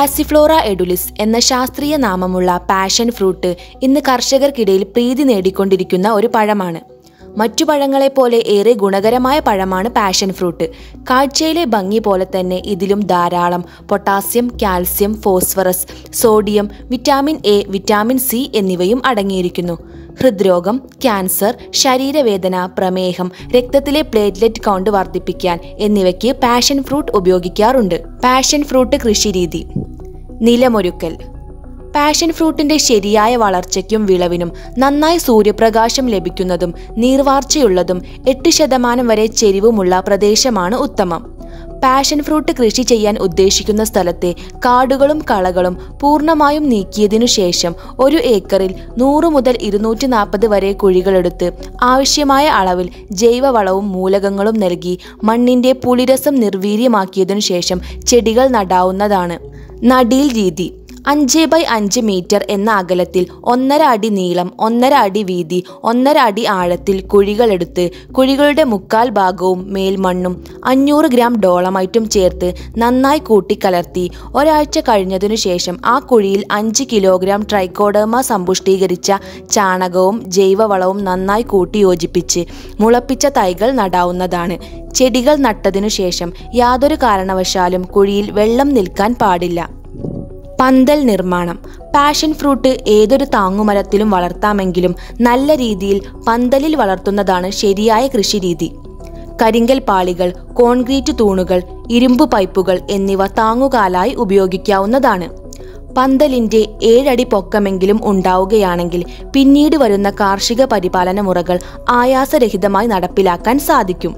passiflora എഡുലിസ് എന്ന ശാസ്ത്രീയ നാമമുള്ള passion fruit ഇന്ന് കർഷകർക്കിടയിൽ പ്രീതി നേടിക്കൊണ്ടിരിക്കുന്ന ഒരു പഴമാണ് മറ്റു പഴങ്ങളെപ്പോലെ ഏറെ ഗുണകരമായ പഴമാണ് പാഷൻ ഫ്രൂട്ട് കാഴ്ചയിലെ ഭംഗി പോലെ തന്നെ ഇതിലും ധാരാളം potassium calcium phosphorus sodium vitamin A vitamin C എന്നിവയും അടങ്ങിയിരിക്കുന്നു ഹൃദ്രോഗം ക്യാൻസർ ശരീരവേദന പ്രമേഹം രക്തത്തിലെ പ്ലേറ്റ്ലെറ്റ് കൗണ്ട് വർദ്ധിപ്പിക്കാൻ എന്നിവയ്ക്ക് പാഷൻ ഫ്രൂട്ട് ഉപയോഗിക്കാറുണ്ട് പാഷൻ ഫ്രൂട്ട് കൃഷിരീതി നിലമൊരുക്കൽ പാഷൻ ഫ്രൂട്ടിന്റെ ശരിയായ വളർച്ചയ്ക്കും വിളവിനും നന്നായി സൂര്യപ്രകാശം ലഭിക്കുന്നതും നീർവാർച്ചയുള്ളതും എട്ട് ശതമാനം വരെ ചെരിവുമുള്ള പ്രദേശമാണ് ഉത്തമം പാഷൻ ഫ്രൂട്ട് കൃഷി ചെയ്യാൻ ഉദ്ദേശിക്കുന്ന സ്ഥലത്തെ കാടുകളും കളകളും പൂർണ്ണമായും നീക്കിയതിനു ശേഷം ഒരു ഏക്കറിൽ നൂറ് മുതൽ ഇരുന്നൂറ്റി നാൽപ്പത് വരെ കുഴികളെടുത്ത് ആവശ്യമായ അളവിൽ ജൈവവളവും മൂലകങ്ങളും നൽകി മണ്ണിന്റെ പുളിരസം നിർവീര്യമാക്കിയതിനു ശേഷം ചെടികൾ നടാവുന്നതാണ് നടീൽ രീതി അഞ്ച് ബൈ അഞ്ച് മീറ്റർ എന്ന അകലത്തിൽ ഒന്നര അടി നീളം ഒന്നര അടി വീതി ഒന്നര അടി ആഴത്തിൽ കുഴികളെടുത്ത് കുഴികളുടെ മുക്കാൽ ഭാഗവും മേൽമണ്ണും അഞ്ഞൂറ് ഗ്രാം ഡോളമൈറ്റും ചേർത്ത് നന്നായി കൂട്ടിക്കലർത്തി ഒരാഴ്ച കഴിഞ്ഞതിനു ശേഷം ആ കുഴിയിൽ അഞ്ച് കിലോഗ്രാം ട്രൈക്കോഡർമ സമ്പുഷ്ടീകരിച്ച ചാണകവും ജൈവവളവും നന്നായി കൂട്ടി യോജിപ്പിച്ച് മുളപ്പിച്ച തൈകൾ നടാവുന്നതാണ് ചെടികൾ നട്ടതിനു ശേഷം യാതൊരു കാരണവശാലും കുഴിയിൽ വെള്ളം നിൽക്കാൻ പാടില്ല പന്തൽ നിർമ്മാണം പാഷൻ ഫ്രൂട്ട് ഏതൊരു താങ്ങുമരത്തിലും വളർത്താമെങ്കിലും നല്ല രീതിയിൽ പന്തലിൽ വളർത്തുന്നതാണ് ശരിയായ കൃഷിരീതി കരിങ്കൽ പാളികൾ കോൺക്രീറ്റ് തൂണുകൾ ഇരുമ്പ് പൈപ്പുകൾ എന്നിവ താങ്ങുകാലായി ഉപയോഗിക്കാവുന്നതാണ് പന്തലിന്റെ ഏഴടി പൊക്കമെങ്കിലും ഉണ്ടാവുകയാണെങ്കിൽ പിന്നീട് വരുന്ന കാർഷിക പരിപാലന മുറകൾ ആയാസരഹിതമായി നടപ്പിലാക്കാൻ സാധിക്കും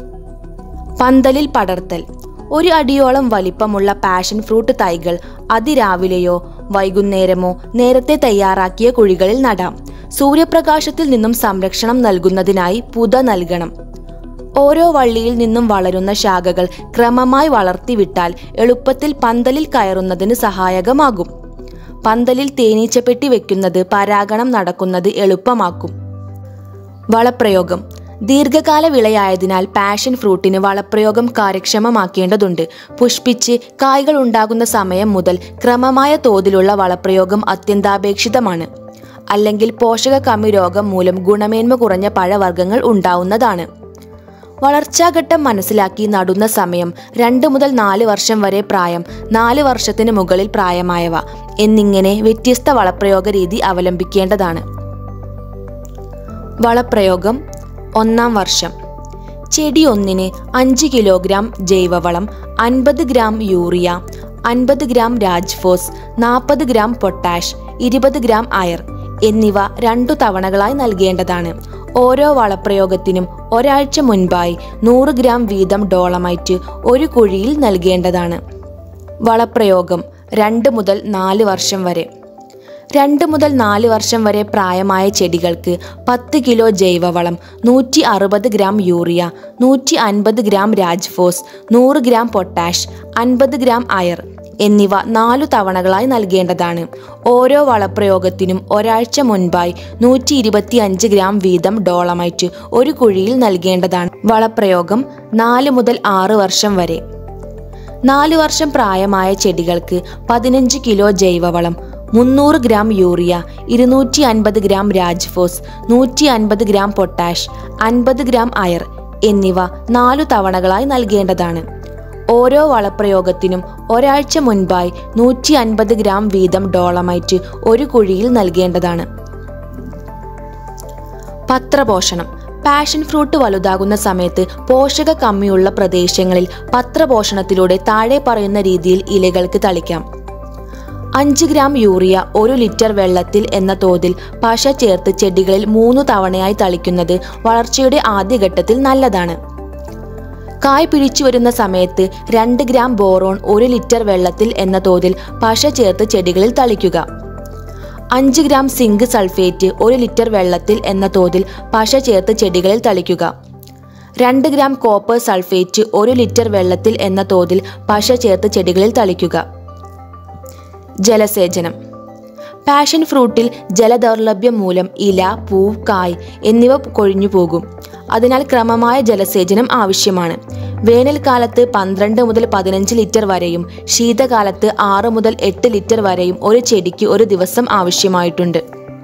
പന്തലിൽ പടർത്തൽ ഒരു അടിയോളം വലിപ്പമുള്ള പാഷൻ ഫ്രൂട്ട് തൈകൾ അതിരാവിലെയോ വൈകുന്നേരമോ നേരത്തെ തയ്യാറാക്കിയ കുഴികളിൽ നടാം സൂര്യപ്രകാശത്തിൽ നിന്നും സംരക്ഷണം നൽകുന്നതിനായി പുത നൽകണം ഓരോ വള്ളിയിൽ നിന്നും വളരുന്ന ശാഖകൾ ക്രമമായി വളർത്തിവിട്ടാൽ എളുപ്പത്തിൽ പന്തലിൽ കയറുന്നതിന് സഹായകമാകും പന്തലിൽ തേനീച്ചപ്പെട്ടി വെക്കുന്നത് പരാഗണം നടക്കുന്നത് എളുപ്പമാക്കും വളപ്രയോഗം ദീർഘകാല വിളയായതിനാൽ പാഷൻ ഫ്രൂട്ടിന് വളപ്രയോഗം കാര്യക്ഷമമാക്കേണ്ടതുണ്ട് പുഷ്പിച്ച് കായ്കൾ ഉണ്ടാകുന്ന സമയം മുതൽ ക്രമമായ തോതിലുള്ള വളപ്രയോഗം അത്യന്താപേക്ഷിതമാണ് അല്ലെങ്കിൽ പോഷകക്കമ്മി രോഗം മൂലം ഗുണമേന്മ കുറഞ്ഞ പഴവർഗ്ഗങ്ങൾ ഉണ്ടാവുന്നതാണ് വളർച്ചാഘട്ടം മനസ്സിലാക്കി നടുന്ന സമയം രണ്ട് മുതൽ നാല് വർഷം വരെ പ്രായം നാല് വർഷത്തിന് മുകളിൽ പ്രായമായവ എന്നിങ്ങനെ വ്യത്യസ്ത വളപ്രയോഗ രീതി അവലംബിക്കേണ്ടതാണ് വളപ്രയോഗം ഒന്നാം വർഷം ചെടി ഒന്നിന് അഞ്ച് കിലോഗ്രാം ജൈവവളം അൻപത് ഗ്രാം യൂറിയ അൻപത് ഗ്രാം രാജ്ഫോസ് നാൽപ്പത് ഗ്രാം പൊട്ടാഷ് ഇരുപത് ഗ്രാം അയർ എന്നിവ രണ്ടു തവണകളായി നൽകേണ്ടതാണ് ഓരോ വളപ്രയോഗത്തിനും ഒരാഴ്ച മുൻപായി നൂറ് ഗ്രാം വീതം ഡോളമൈറ്റ് ഒരു കുഴിയിൽ നൽകേണ്ടതാണ് വളപ്രയോഗം രണ്ട് മുതൽ നാല് വർഷം വരെ രണ്ട് മുതൽ നാല് വർഷം വരെ പ്രായമായ ചെടികൾക്ക് പത്ത് കിലോ ജൈവവളം നൂറ്റി അറുപത് ഗ്രാം യൂറിയ നൂറ്റി അൻപത് ഗ്രാം രാജ്ഫോസ് നൂറ് ഗ്രാം പൊട്ടാഷ് അൻപത് ഗ്രാം അയർ എന്നിവ നാലു തവണകളായി നൽകേണ്ടതാണ് ഓരോ വളപ്രയോഗത്തിനും ഒരാഴ്ച മുൻപായി നൂറ്റി ഇരുപത്തി അഞ്ച് ഗ്രാം വീതം ഡോളമൈറ്റ് ഒരു കുഴിയിൽ നൽകേണ്ടതാണ് വളപ്രയോഗം നാല് മുതൽ ആറ് വർഷം വരെ നാല് വർഷം പ്രായമായ ചെടികൾക്ക് പതിനഞ്ച് കിലോ ജൈവവളം മുന്നൂറ് ഗ്രാം യൂറിയ ഇരുന്നൂറ്റി അൻപത് ഗ്രാം രാജ്ഫോസ് നൂറ്റി അൻപത് ഗ്രാം പൊട്ടാഷ് അൻപത് ഗ്രാം അയർ എന്നിവ നാലു തവണകളായി നൽകേണ്ടതാണ് ഓരോ വളപ്രയോഗത്തിനും ഒരാഴ്ച മുൻപായി നൂറ്റി അൻപത് ഗ്രാം വീതം ഡോളമൈറ്റ് ഒരു കുഴിയിൽ നൽകേണ്ടതാണ് പത്രപോഷണം പാഷൻ ഫ്രൂട്ട് വലുതാകുന്ന സമയത്ത് പോഷക കമ്മിയുള്ള പ്രദേശങ്ങളിൽ പത്രപോഷണത്തിലൂടെ താഴെ പറയുന്ന രീതിയിൽ ഇലകൾക്ക് തളിക്കാം അഞ്ച് ഗ്രാം യൂറിയ ഒരു ലിറ്റർ വെള്ളത്തിൽ എന്ന തോതിൽ പശ ചേർത്ത് ചെടികളിൽ മൂന്ന് തവണയായി തളിക്കുന്നത് വളർച്ചയുടെ ആദ്യഘട്ടത്തിൽ നല്ലതാണ് കായ് പിടിച്ചു വരുന്ന സമയത്ത് രണ്ട് ഗ്രാം ബോറോൺ ഒരു ലിറ്റർ വെള്ളത്തിൽ എന്ന തോതിൽ പശ ചേർത്ത് ചെടികളിൽ തളിക്കുക അഞ്ച് ഗ്രാം സിങ്ക് സൾഫേറ്റ് ഒരു ലിറ്റർ വെള്ളത്തിൽ എന്ന തോതിൽ പശ ചേർത്ത് ചെടികളിൽ തളിക്കുക രണ്ട് ഗ്രാം കോപ്പർ സൾഫേറ്റ് ഒരു ലിറ്റർ വെള്ളത്തിൽ എന്ന തോതിൽ പശ ചേർത്ത് ചെടികളിൽ തളിക്കുക ജലസേചനം പാഷൻ ഫ്രൂട്ടിൽ ജലദൗർലഭ്യം മൂലം ഇല പൂവ് കായ് എന്നിവ കൊഴിഞ്ഞു പോകും അതിനാൽ ക്രമമായ ജലസേചനം ആവശ്യമാണ് വേനൽക്കാലത്ത് പന്ത്രണ്ട് മുതൽ പതിനഞ്ച് ലിറ്റർ വരെയും ശീതകാലത്ത് ആറ് മുതൽ എട്ട് ലിറ്റർ വരെയും ഒരു ചെടിക്ക് ഒരു ദിവസം ആവശ്യമായിട്ടുണ്ട്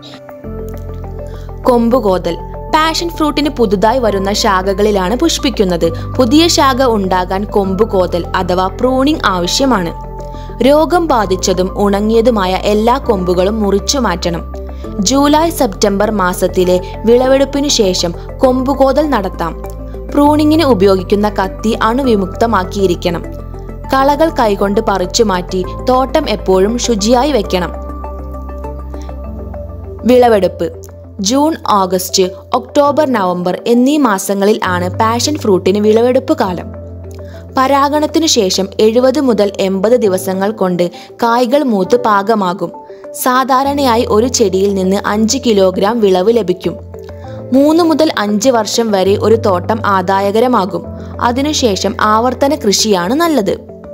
കൊമ്പുകോതൽ പാഷൻ ഫ്രൂട്ടിന് പുതുതായി വരുന്ന ശാഖകളിലാണ് പുഷ്പിക്കുന്നത് പുതിയ ശാഖ ഉണ്ടാകാൻ കൊമ്പുകോതൽ അഥവാ പ്രൂണിംഗ് ആവശ്യമാണ് രോഗം ബാധിച്ചതും ഉണങ്ങിയതുമായ എല്ലാ കൊമ്പുകളും മുറിച്ചു മാറ്റണം ജൂലൈ സെപ്റ്റംബർ മാസത്തിലെ വിളവെടുപ്പിനു ശേഷം കൊമ്പുകോതൽ നടത്താം പ്രൂണിങ്ങിന് ഉപയോഗിക്കുന്ന കത്തി അണുവിമുക്തമാക്കിയിരിക്കണം കളകൾ കൈകൊണ്ട് പറിച്ചു മാറ്റി തോട്ടം എപ്പോഴും ശുചിയായി വെക്കണം വിളവെടുപ്പ് ജൂൺ ഓഗസ്റ്റ് ഒക്ടോബർ നവംബർ എന്നീ മാസങ്ങളിൽ ആണ് പാഷൻ ഫ്രൂട്ടിന് വിളവെടുപ്പ് കാലം പരാഗണത്തിനു ശേഷം എഴുപത് മുതൽ എൺപത് ദിവസങ്ങൾ കൊണ്ട് കായ്കൾ മൂത്ത് പാകമാകും സാധാരണയായി ഒരു ചെടിയിൽ നിന്ന് അഞ്ച് കിലോഗ്രാം വിളവ് ലഭിക്കും മൂന്ന് മുതൽ അഞ്ച് വർഷം വരെ ഒരു തോട്ടം ആദായകരമാകും അതിനുശേഷം ആവർത്തന കൃഷിയാണ് നല്ലത്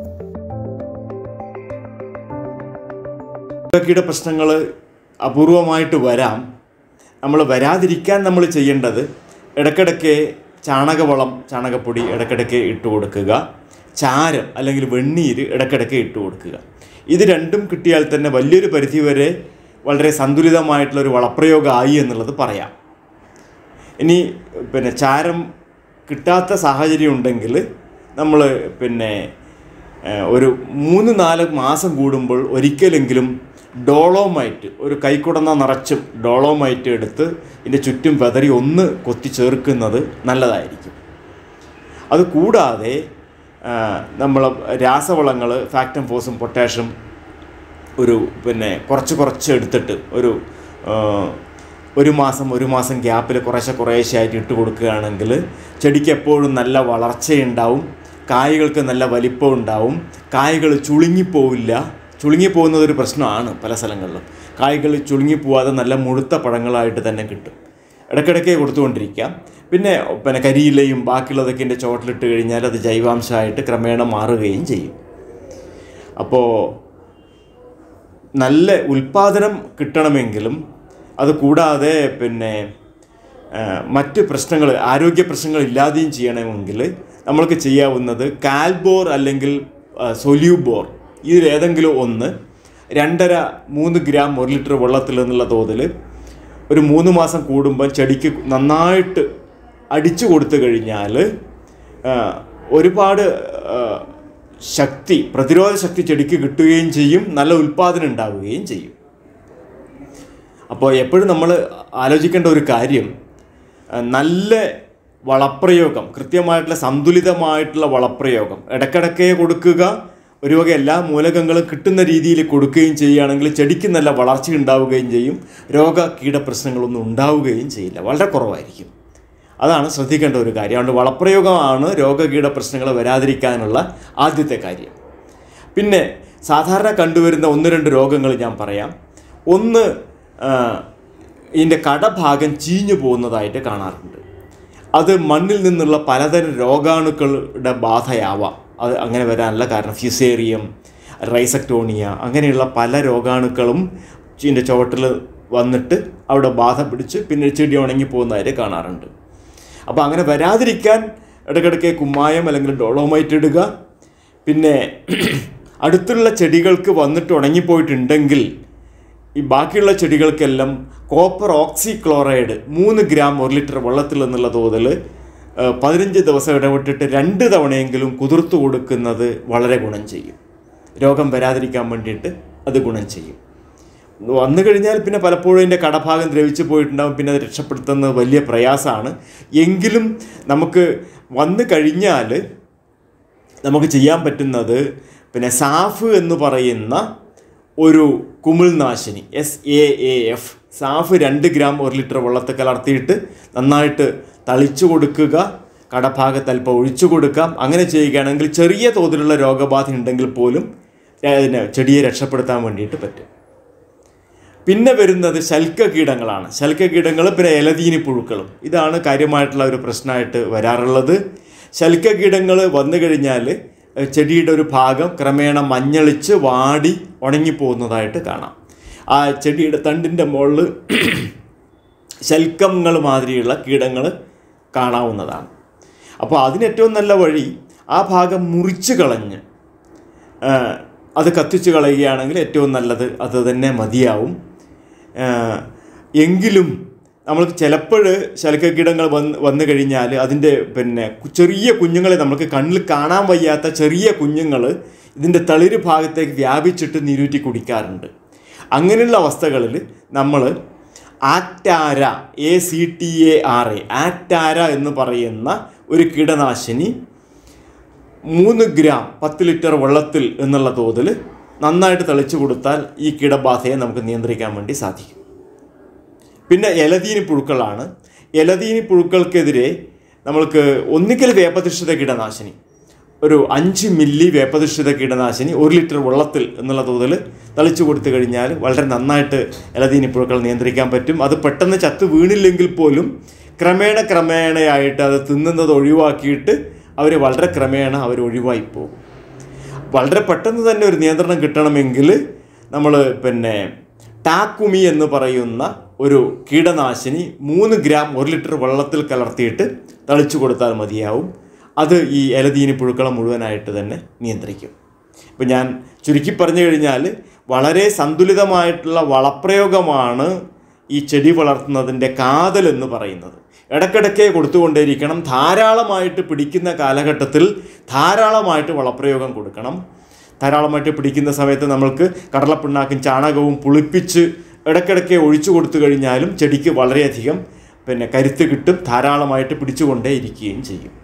കീട പ്രശ്നങ്ങൾ അപൂർവമായിട്ട് വരാം നമ്മൾ വരാതിരിക്കാൻ നമ്മൾ ചെയ്യേണ്ടത് ഇടയ്ക്കിടയ്ക്ക് ചാണകവളം ചാണകപ്പൊടി ഇടയ്ക്കിടയ്ക്ക് ഇട്ട് കൊടുക്കുക ചാരം അല്ലെങ്കിൽ വെണ്ണീര് ഇടയ്ക്കിടയ്ക്ക് ഇട്ട് കൊടുക്കുക ഇത് രണ്ടും കിട്ടിയാൽ തന്നെ വലിയൊരു പരിധി വരെ വളരെ സന്തുലിതമായിട്ടുള്ളൊരു വളപ്രയോഗമായി എന്നുള്ളത് പറയാം ഇനി പിന്നെ ചാരം കിട്ടാത്ത സാഹചര്യം ഉണ്ടെങ്കിൽ നമ്മൾ പിന്നെ ഏഹ്, ഒരു മൂന്ന് നാല് മാസം കൂടുമ്പോൾ ഒരിക്കലെങ്കിലും ഡോളോമൈറ്റ് ഒരു കൈക്കുടന്ന നിറച്ചും ഡോളോമൈറ്റ് എടുത്ത് ഇതിൻ്റെ ചുറ്റും വെതറി ഒന്ന് കൊത്തി ചേർക്കുന്നത് നല്ലതായിരിക്കും അത് കൂടാതെ നമ്മൾ രാസവളങ്ങൾ ഫാക്ടം ഫോസും പൊട്ടാഷ്യം ഒരു പിന്നെ കുറച്ച് കുറച്ച് എടുത്തിട്ട് ഒരു ആ, ഒരു മാസം ഒരു മാസം ഗ്യാപ്പിൽ കുറേശ്ശെ കുറേശ്ശെ ആയിട്ട് ഇട്ട് കൊടുക്കുകയാണെങ്കിൽ ചെടിക്ക് എപ്പോഴും നല്ല വളർച്ചയുണ്ടാവും കായ്കൾക്ക് നല്ല വലിപ്പം ഉണ്ടാവും കായ്കൾ ചുളുങ്ങിപ്പോവില്ല ചുളുങ്ങിപ്പോകുന്നത് ഒരു പ്രശ്നമാണ് പല സ്ഥലങ്ങളിലും കായ്കൾ ചുളുങ്ങിപ്പോവാതെ നല്ല മുഴുത്ത പഴങ്ങളായിട്ട് തന്നെ കിട്ടും ഇടയ്ക്കിടയ്ക്ക് കൊടുത്തുകൊണ്ടിരിക്കാം പിന്നെ പിന്നെ കരിയിലയും ബാക്കിയുള്ളതൊക്കെ എൻ്റെ ചോട്ടിലിട്ട് കഴിഞ്ഞാൽ അത് ജൈവാംശമായിട്ട് ക്രമേണ മാറുകയും ചെയ്യും അപ്പോൾ നല്ല ഉൽപ്പാദനം കിട്ടണമെങ്കിലും അത് കൂടാതെ പിന്നെ ആ, മറ്റ് പ്രശ്നങ്ങൾ ആരോഗ്യ പ്രശ്നങ്ങൾ ഇല്ലാതെയും ചെയ്യണമെങ്കിൽ നമ്മൾക്ക് ചെയ്യാവുന്നത് കാൽബോർ അല്ലെങ്കിൽ ആ, സൊല്യൂബോർ ഇതിലേതെങ്കിലും ഒന്ന് രണ്ടര മൂന്ന് ഗ്രാം ഒരു ലിറ്റർ വെള്ളത്തിൽ എന്നുള്ള തോതിൽ ഒരു മൂന്ന് മാസം കൂടുമ്പോൾ ചെടിക്ക് നന്നായിട്ട് അടിച്ചു കൊടുത്തു കഴിഞ്ഞാൽ ആ, ഒരുപാട് ആ, ശക്തി പ്രതിരോധ ശക്തി ചെടിക്ക് കിട്ടുകയും ചെയ്യും നല്ല ഉൽപ്പാദനം ഉണ്ടാവുകയും ചെയ്യും അപ്പോൾ എപ്പോഴും നമ്മൾ ആലോചിക്കേണ്ട ഒരു കാര്യം ആ, നല്ല വളപ്രയോഗം കൃത്യമായിട്ടുള്ള സന്തുലിതമായിട്ടുള്ള വളപ്രയോഗം ഇടയ്ക്കിടയ്ക്കേ കൊടുക്കുക ഒരു വക എല്ലാ മൂലകങ്ങളും കിട്ടുന്ന രീതിയിൽ കൊടുക്കുകയും ചെയ്യുകയാണെങ്കിൽ ചെടിക്ക് നല്ല വളർച്ച ഉണ്ടാവുകയും ചെയ്യും രോഗ കീടപ്രശ്നങ്ങളൊന്നും ഉണ്ടാവുകയും ചെയ്യില്ല വളരെ കുറവായിരിക്കും അതാണ് ശ്രദ്ധിക്കേണ്ട ഒരു കാര്യം അതുകൊണ്ട് വളപ്രയോഗമാണ് രോഗകീട പ്രശ്നങ്ങൾ വരാതിരിക്കാനുള്ള ആദ്യത്തെ കാര്യം പിന്നെ സാധാരണ കണ്ടുവരുന്ന ഒന്ന് രണ്ട് രോഗങ്ങൾ ഞാൻ പറയാം ഒന്ന് ആ, ഇതിൻ്റെ കടഭാഗം ചീഞ്ഞു പോകുന്നതായിട്ട് കാണാറുണ്ട് അത് മണ്ണിൽ നിന്നുള്ള പലതരം രോഗാണുക്കളുടെ ബാധയാവാം അത് അങ്ങനെ വരാനുള്ള കാരണം ഫ്യുസേറിയം റൈസക്ടോണിയ അങ്ങനെയുള്ള പല രോഗാണുക്കളും ഇതിൻ്റെ ചുവട്ടിൽ വന്നിട്ട് അവിടെ ബാധ പിടിച്ച് പിന്നെ ചെടി ഉണങ്ങി പോകുന്നതായിട്ട് കാണാറുണ്ട് അപ്പോൾ അങ്ങനെ വരാതിരിക്കാൻ ഇടയ്ക്കിടയ്ക്ക് കുമ്മായം അല്ലെങ്കിൽ ഡോളോമൈറ്റ് ഇടുക പിന്നെ അടുത്തുള്ള ചെടികൾക്ക് വന്നിട്ട് ഉണങ്ങിപ്പോയിട്ടുണ്ടെങ്കിൽ ഈ ബാക്കിയുള്ള ചെടികൾക്കെല്ലാം കോപ്പർ ഓക്സി ക്ലോറൈഡ് മൂന്ന് ഗ്രാം ഒരു ലിറ്റർ വെള്ളത്തിൽ എന്നുള്ള തോതിൽ ആ, പതിനഞ്ച് ദിവസം ഇടവിട്ടിട്ട് രണ്ട് തവണയെങ്കിലും കുതിർത്തു കൊടുക്കുന്നത് വളരെ ഗുണം ചെയ്യും രോഗം വരാതിരിക്കാൻ വേണ്ടിയിട്ട് അത് ഗുണം ചെയ്യും വന്നു കഴിഞ്ഞാൽ പിന്നെ പലപ്പോഴും അതിൻ്റെ കടഭാഗം ദ്രവിച്ചു പോയിട്ടുണ്ടാകും പിന്നെ അത് രക്ഷപ്പെടുത്തുന്നത് വലിയ പ്രയാസമാണ് എങ്കിലും നമുക്ക് വന്നു കഴിഞ്ഞാൽ നമുക്ക് ചെയ്യാൻ പറ്റുന്നത് പിന്നെ സാഫ് എന്ന് പറയുന്ന ഒരു കുമിൾനാശിനി S A A F SAAF രണ്ട് ഗ്രാം ഒരു ലിറ്റർ വെള്ളത്തിൽ കലർത്തിയിട്ട് നന്നായിട്ട് തളിച്ചു കൊടുക്കുക കടഭാഗത്ത് അല്പം ഒഴിച്ചു കൊടുക്കാം അങ്ങനെ ചെയ്യുകയാണെങ്കിൽ ചെറിയ തോതിലുള്ള രോഗബാധ ഉണ്ടെങ്കിൽ പോലും അതിനെ ചെടിയെ രക്ഷപ്പെടുത്താൻ വേണ്ടിയിട്ട് പറ്റും പിന്നെ വരുന്നത് ശൽക്ക കീടങ്ങളാണ് ശൽക്ക കീടങ്ങൾ പിന്നെ ഇലതീനി പുഴുക്കളും ഇതാണ് കാര്യമായിട്ടുള്ള ഒരു പ്രശ്നമായിട്ട് വരാറുള്ളത് ശൽക്ക കീടങ്ങൾ വന്നു കഴിഞ്ഞാൽ ഏഹ്, ചെടിയുടെ ഒരു ഭാഗം ക്രമേണ മഞ്ഞളിച്ച് വാടി ഉണങ്ങിപ്പോകുന്നതായിട്ട് കാണാം ആ ചെടിയുടെ തണ്ടിൻ്റെ മുകളിൽ ശൽക്കങ്ങൾ മാതിരിയുള്ള കീടങ്ങൾ കാണാവുന്നതാണ് അപ്പോൾ അതിന് ഏറ്റവും നല്ല വഴി ആ ഭാഗം മുറിച്ച് കളഞ്ഞ് ആ, അത് കത്തിച്ച് കളയുകയാണെങ്കിൽ ഏറ്റവും നല്ലത് അത് തന്നെ മതിയാവും ആ, എങ്കിലും നമ്മൾക്ക് ചിലപ്പോൾ ശലക്കക്കീടങ്ങൾ വന്ന് വന്നു കഴിഞ്ഞാൽ അതിൻ്റെ പിന്നെ കു- ചെറിയ കുഞ്ഞുങ്ങളെ നമുക്ക് കണ്ണിൽ കാണാൻ വയ്യാത്ത ചെറിയ കുഞ്ഞുങ്ങൾ ഇതിൻ്റെ തളിര് ഭാഗത്തേക്ക് വ്യാപിച്ചിട്ട് നീരൂറ്റി കുടിക്കാറുണ്ട് അങ്ങനെയുള്ള അവസ്ഥകളിൽ നമ്മൾ Actara A C T A R A Actara എന്ന് പറയുന്ന ഒരു കീടനാശിനി മൂന്ന് ഗ്രാം പത്ത് ലിറ്റർ വെള്ളത്തിൽ എന്നുള്ള തോതിൽ നന്നായിട്ട് തളിച്ചു കൊടുത്താൽ ഈ കീടബാധയെ നമുക്ക് നിയന്ത്രിക്കാൻ വേണ്ടി സാധിക്കും പിന്നെ ഇലതീനി പുഴുക്കളാണ് ഇലതീനി പുഴുക്കൾക്കെതിരെ നമ്മൾക്ക് ഒന്നുകിൽ വേപ്പധിഷ്ഠിത കീടനാശിനി ഒരു അഞ്ച് മില്ലി വേപ്പധിഷ്ഠിത കീടനാശിനി ഒരു ലിറ്റർ വെള്ളത്തിൽ എന്നുള്ള തോതിൽ തളിച്ചു കൊടുത്തു കഴിഞ്ഞാൽ വളരെ നന്നായിട്ട് ഇലതീനി പുഴുക്കൾ നിയന്ത്രിക്കാൻ പറ്റും അത് പെട്ടെന്ന് ചത്ത് വീണില്ലെങ്കിൽ പോലും ക്രമേണ ക്രമേണയായിട്ട് അത് തിന്നുന്നത് ഒഴിവാക്കിയിട്ട് അവർ വളരെ ക്രമേണ അവർ ഒഴിവായി പോകും വളരെ പെട്ടെന്ന് തന്നെ ഒരു നിയന്ത്രണം കിട്ടണമെങ്കിൽ നമ്മൾ പിന്നെ ടാക്കുമി എന്ന് പറയുന്ന ഒരു കീടനാശിനി മൂന്ന് ഗ്രാം ഒരു ലിറ്റർ വെള്ളത്തിൽ കലർത്തിയിട്ട് തളിച്ചു കൊടുത്താൽ മതിയാവും അത് ഈ ഇലതീനി പുഴുക്കളെ മുഴുവനായിട്ട് തന്നെ നിയന്ത്രിക്കും ഇപ്പം ഞാൻ ചുരുക്കി പറഞ്ഞു കഴിഞ്ഞാൽ വളരെ സന്തുലിതമായിട്ടുള്ള വളപ്രയോഗമാണ് ഈ ചെടി വളർത്തുന്നതിൻ്റെ കാതൽ എന്ന് പറയുന്നത് ഇടയ്ക്കിടയ്ക്ക് കൊടുത്തുകൊണ്ടേയിരിക്കണം ധാരാളമായിട്ട് പിടിക്കുന്ന കാലഘട്ടത്തിൽ ധാരാളമായിട്ട് വളപ്രയോഗം കൊടുക്കണം ധാരാളമായിട്ട് പിടിക്കുന്ന സമയത്ത് നമ്മൾക്ക് കടലപ്പിണ്ണാക്കും ചാണകവും പുളിപ്പിച്ച് ഇടയ്ക്കിടയ്ക്ക് ഒഴിച്ചു കൊടുത്തു കഴിഞ്ഞാലും ചെടിക്ക് വളരെയധികം പിന്നെ കരുത്ത് കിട്ടും ധാരാളമായിട്ട് പിടിച്ചുകൊണ്ടേ ഇരിക്കുകയും ചെയ്യും